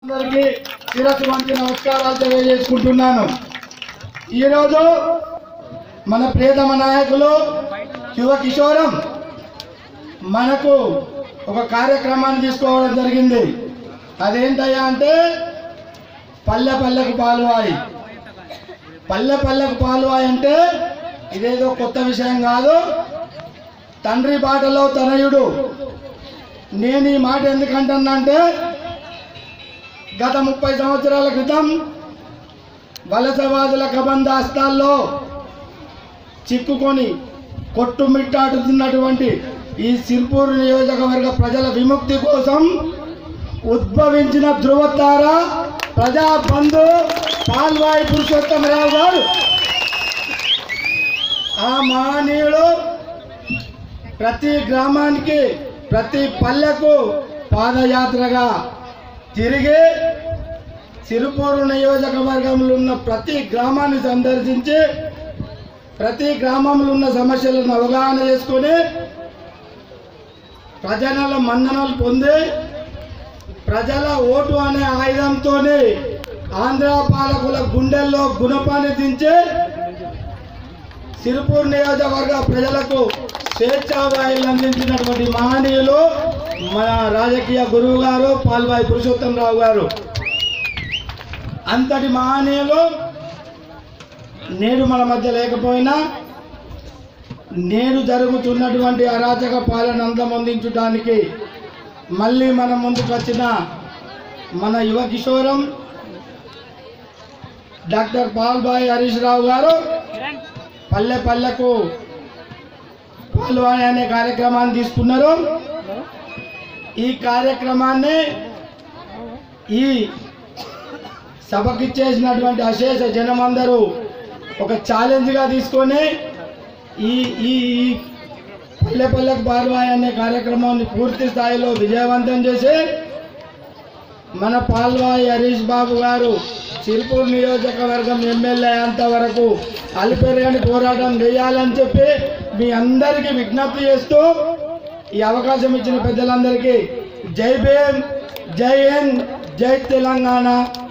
అందరికీ శిరస్సు వంటి నమస్కారాలు తెలియజేసుకుంటున్నాను ఈరోజు మన ప్రియతమ నాయకులు యువ కిషోరం మనకు ఒక కార్యక్రమాన్ని తీసుకోవడం జరిగింది అదేంటయ్యా అంటే పల్లె పల్లెకు పాలువాయి పల్లె పల్లెకు పాలువాయి అంటే ఇదేదో కొత్త విషయం కాదు తండ్రి బాటలో తనయుడు నేను ఈ మాట ఎందుకంటున్నా అంటే గత ముప్పై సంవత్సరాల క్రితం వలసవాదుల కబంధాస్తాల్లో చిక్కుకొని కొట్టుమిట్టాడుతున్నటువంటి ఈ సిర్పూర్ నియోజకవర్గ ప్రజల విముక్తి కోసం ఉద్భవించిన ధృవతార ప్రజా బంధు పాల్వాయి పురుషోత్తమరావు గారు ఆ మహనీయుడు ప్రతి గ్రామానికి ప్రతి పల్లెకు పాదయాత్రగా తిరిగి సిరుపూరు నియోజకవర్గంలో ఉన్న ప్రతి గ్రామాన్ని సందర్శించి ప్రతి గ్రామంలో ఉన్న సమస్యలను అవగాహన చేసుకొని ప్రజల మన్ననలు పొంది ప్రజల ఓటు అనే ఆయుధంతోనే ఆంధ్ర పాలకుల గుండెల్లో గుణపాన్ని దించి సిరుపూర్ నియోజకవర్గ ప్రజలకు స్వేచ్ఛావాయులు అందించినటువంటి మహనీయులు మన రాజకీయ గురువు గారు పాల్వాయి పురుషోత్తమరావు గారు అంతటి మహనీయులు నేడు మన మధ్య లేకపోయినా నేడు జరుగుతున్నటువంటి అరాచక పాలన అంతమొందించడానికి మళ్ళీ మన ముందుకు వచ్చిన మన యువ కిషోరం డాక్టర్ పాల్బాయి హరీష్ రావు గారు పల్లె పల్లెకు పాల్వాయి అనే కార్యక్రమాన్ని తీసుకున్నారు ఈ కార్యక్రమాన్ని ఈ సభకి చేసినటువంటి అశేష జనమందరూ ఒక ఛాలెంజ్గా తీసుకొని ఈ ఈ ఈ పల్లె పల్లెకు పాల్వాయి అనే కార్యక్రమాన్ని పూర్తి స్థాయిలో విజయవంతం చేసి మన పాల్వాయి హరీష్ బాబు గారు చిరుపూర్ నియోజకవర్గం ఎమ్మెల్యే అయ్యేంత వరకు అలిపెరగని పోరాటం చేయాలని చెప్పి మీ అందరికీ విజ్ఞప్తి చేస్తూ ఈ అవకాశం ఇచ్చిన పెద్దలందరికీ జై భీమ్ జై హింద్ జై తెలంగాణ